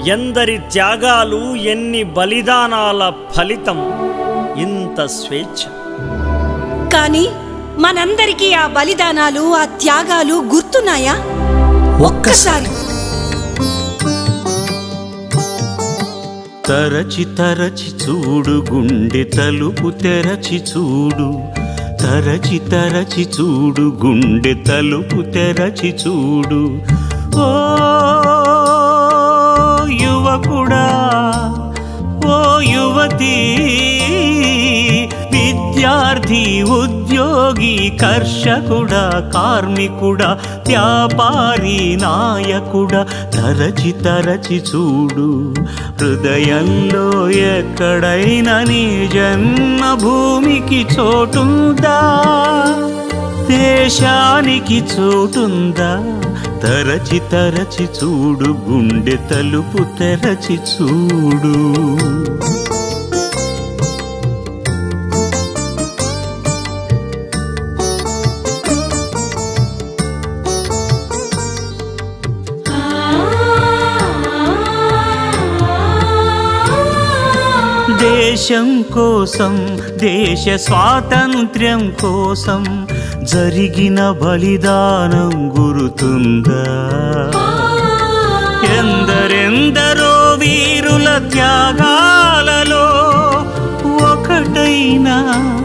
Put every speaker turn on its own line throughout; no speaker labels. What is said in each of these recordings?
ఎందరి త్యాగాలు ఎన్ని బలిదానాల ఫలితం ఇంత స్వేచ్ఛ
కానీ మనందరికీ ఆ బలిదానాలు ఆ త్యాగాలు గుర్తున్నాయా ఒక్కసారి
తరచి తరచి చూడు గుండె తలుపు తెరచి చూడు తరచి తరచి చూడు గుండె తలుపు తెరచి చూడు ఓ యువకుడా ఓ యువతి విద్యార్థి ఉద్యోగి కర్షకుడా కార్మికుడా వ్యాపారి నాయకుడా తరచి తరచి చూడు హృదయంలో ఎక్కడైనా నీ జన్మభూమికి చోటుందా దేశానికి చోటుందా తరచి తరచి చూడు గుండె తలుపు తెరచి చూడు దేశం కోసం దేశ స్వాతంత్ర్యం కోసం జరిగిన బలిదానం గురుతుందా ఎందరెందరో వీరుల త్యాగాలలో ఒకటైనా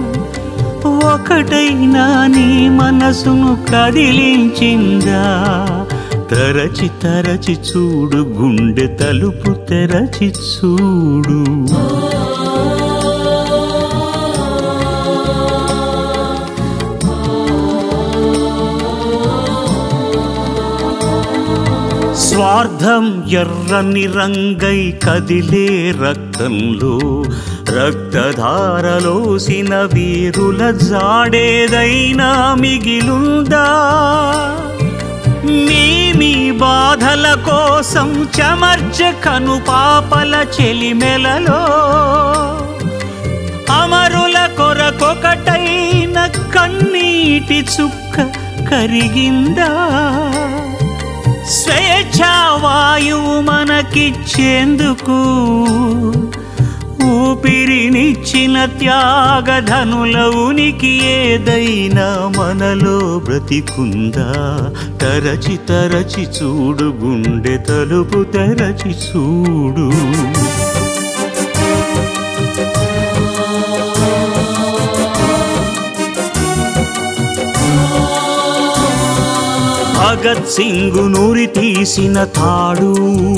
ఒకటైనా నీ మనసును కదిలించిందా తరచి తరచి చూడు గుండె తలుపు తెరచి చూడు స్వార్థం ఎర్రని రంగై కదిలే రక్తంలో రక్తధారలోసిన వీరుల జాడేదైనా మిగిలుందా మీ మీ బాధల కోసం చమర్చ కను పాపల చెలిమెలలో అమరుల కొరకొకటైన కన్నీటి చుక్క కరిగిందా స్వేచ్ఛావాయువు మనకిచ్చేందుకు ఊపిరినిచ్చిన త్యాగధనుల ఉనికి ఏదైనా మనలో బ్రతికుందా తరచి తరచి చూడు గుండె తలుపు తెరచి చూడు భగత్ సింగ్ నూరి తీసిన తాడు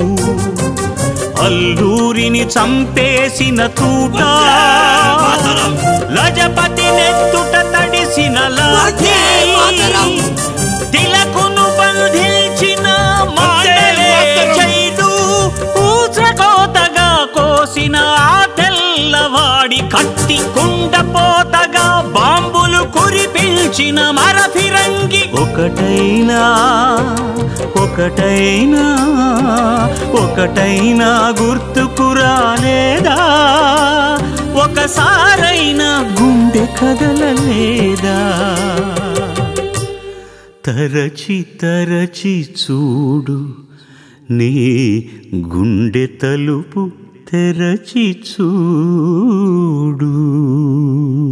అల్లూరిని చంపేసిన తూట లజపతి నెత్తుట తడిసిన లాఠీ తిలకును బంధించిన మాండలే చైలు ఊచకోతగా కోసిన ఆ తెల్లవాడి కత్తి కుండపోతగా బాంబులు కురిపించిన మరఫిరంగి ఒకటైనా ఒకటైనా ఒకటైనా గుర్తుకు రాలేదా ఒకసారైనా గుండె కదలలేదా తరచి తరచి చూడు నీ గుండె తలుపు తెరచి చూడు